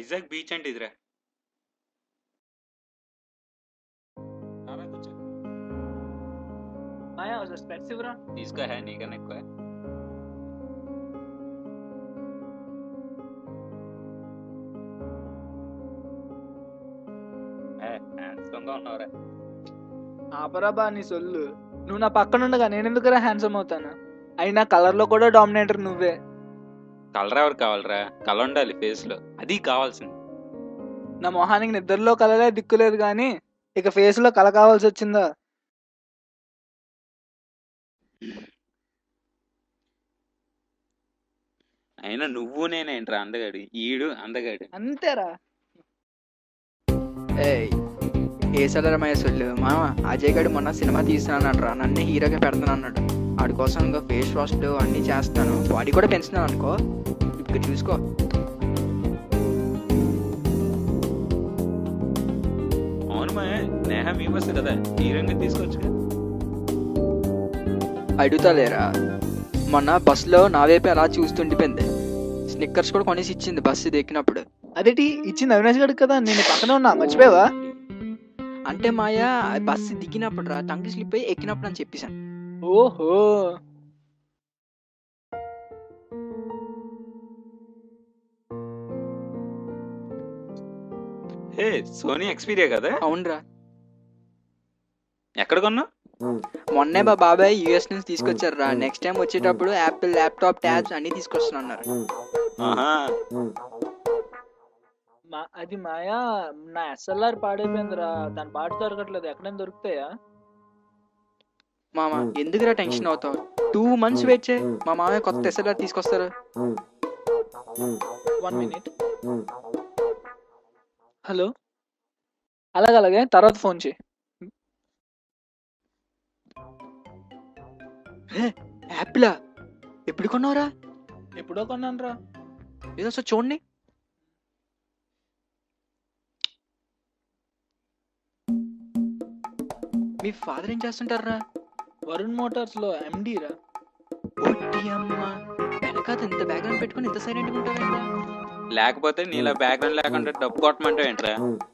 Vizag beach అంటే ఇదిరా రారా కూర్చో. మాయా స్పెట్స్ ఇవ్వరా తీసుకో హే నీకన్నా ఎక్కువ ఏ, handsome గా ఉన్నావురా ఆపరాబా నీ సొల్లు నువ్వు నా పక్కన ఉండగా నేను ఎందుకురా హ్యాండ్సమ్ అవుతాను అయినా కలర్ లో కూడా డామినేటర్ నువ్వే కలర్ ఎవరు కావాలరా కలర్ ఉండాలి ఫేస్ లో అది కావాల్సింది నా మొహానికి నిద్రలో కలలే దిక్కులేదు కానీ ఇక ఫేస్ లో కల కావాల్సి వచ్చిందా అయినా నువ్వు నేనేంట్రా అందగాడు ఈడు అందగాడు అంతేరా ఏయ్ ఏ సలరమయ్య సొల్లు మామ అజయ్ గడు మొన్న సినిమా తీస్తున్నానంటరా నన్నే హీరోగా పెడతాను అన్నాడు వాడి కోసం ఇంకా ఫేస్ వాష్లు అన్నీ చేస్తాను బాడీ కూడా పెంచుతున్నాను అనుకో ఇప్పుడు చూసుకో అవును మా నేహ మీ బస్సు కదా హీరోయిన్ తీసుకోవచ్చు కదా అడుగుతాలేరా మొన్న బస్సులో నా వైపు అలా చూస్తుండిపోయింది స్నిక్కర్స్ కూడా కొనేసి ఇచ్చింది బస్సు ఇది ఎక్కినప్పుడు అదేటి ఇచ్చింది అవినాష్ గడికి కదా నేను పక్కనే ఉన్నా మర్చిపోయావా అంటే మాయా బస్సు దిగినప్పుడు రా టంగి స్లిప్ అయ్యి ఎక్కినప్పుడు అని చెప్పేశాను ఓహో హే సోనీ ఎక్స్పీరియా కదా అవునరా ఎక్కడ కొన్నావు మొన్నే మా బాబాయ్ యూఎస్ నుంచి తీసుకొచ్చారు రా నెక్స్ట్ టైం వచ్చేటప్పుడు యాపిల్ ల్యాప్టాప్ ట్యాబ్స్ అన్ని తీసుకొస్తున్నారు ఆహా మా అది మాయా నా ఎస్ఎల్ఆర్ పాడైపోయిందిరా దాని పాట దొరకట్లేదు ఎక్కడైనా దొరుకుతాయా మామ ఎందుకురా టెన్షన్ అవుతావు టూ మంత్స్ వెయిట్ చేయి మా మామయ్య కొత్త ఎస్ఎల్ఆర్ తీసుకొస్తారు వన్ మినిట్ హలో అలాగే అలాగే తర్వాత ఫోన్ చేయి యాపిలా ఎప్పుడు కొన్నావురా ఎప్పుడో కొన్నాను రా ఏదో సార్ చూడండి మీ ఫాదర్ ఏం చేస్తుంటారా వరుణ్ మోటార్స్ లో ఎండి రా ఒట్టి అమ్మ వెనకాత ఇంత బ్యాక్గ్రౌండ్ పెట్టుకుని ఇంత సైలెంట్గా ఉంటావేంటా లేకపోతే నీలా బ్యాక్గ్రౌండ్ లేకుండా డబ్బు కొట్టమంటావు ఏంట్రా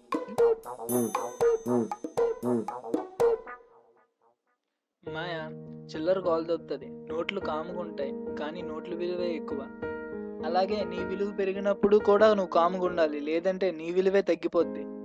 మాయా చిల్లర కాల్ దొరుకుతుంది నోట్లు కాముగా ఉంటాయి కానీ నోట్ల విలువే ఎక్కువ అలాగే నీ విలువ పెరిగినప్పుడు కూడా నువ్వు కాముగా ఉండాలి లేదంటే నీ విలువే తగ్గిపోద్ది